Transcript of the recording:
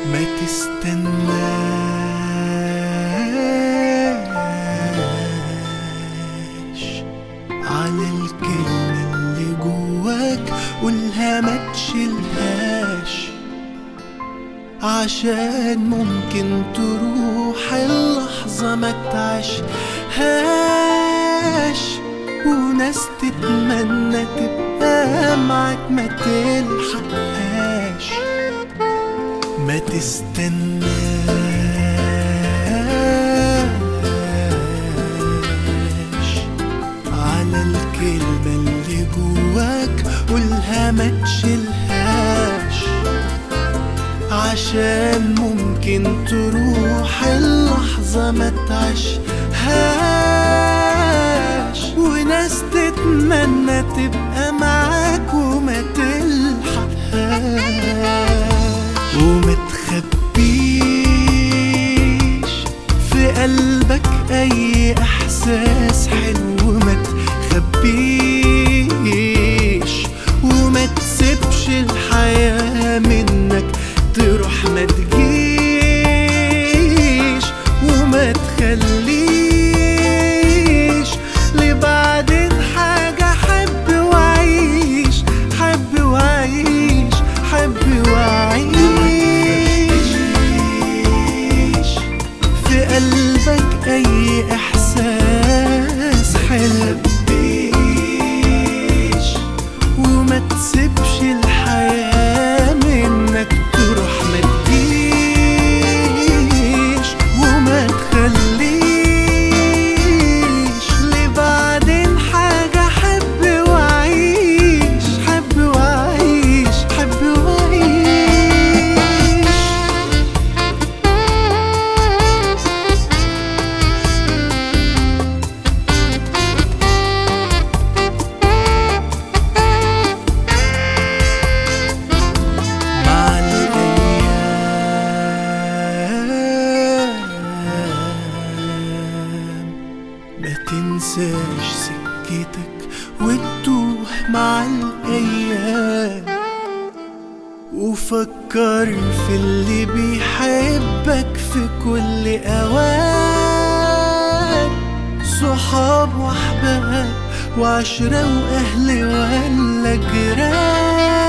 ما تستناش على الكلمة اللي جواك قولها ما تشيلهاش عشان ممكن تروح اللحظة ما تعيشهاش وناس تتمنى تبقى معاك ما تلحقهاش ما تستناش على الكلمة اللي جواك قولها ما تشيلهاش عشان ممكن تروح اللحظة ما تعيشهاش وناس تتمنى تبقى معاك وما تلحقهاش وما تخبيش في قلبك أي إحساس حلو ما تخبيش وما تسيبش الحياة منك تروح ما تجيش وما تخليش لبعدين حاجة حب وعيش حب وعيش حب وعيش في قلبك أي إحساس حلو وما تسيبش الحياة منك تروح ما تجيش وما تخليش لبعدين حاجة حب وعيش حب وعيش حب وعيش مع الأيام ما تنساش سكتك وتتوه مع الأيام وفكر في اللي بيحبك في كل أوان صحاب وأحباب وعشرة وأهل ولا جيران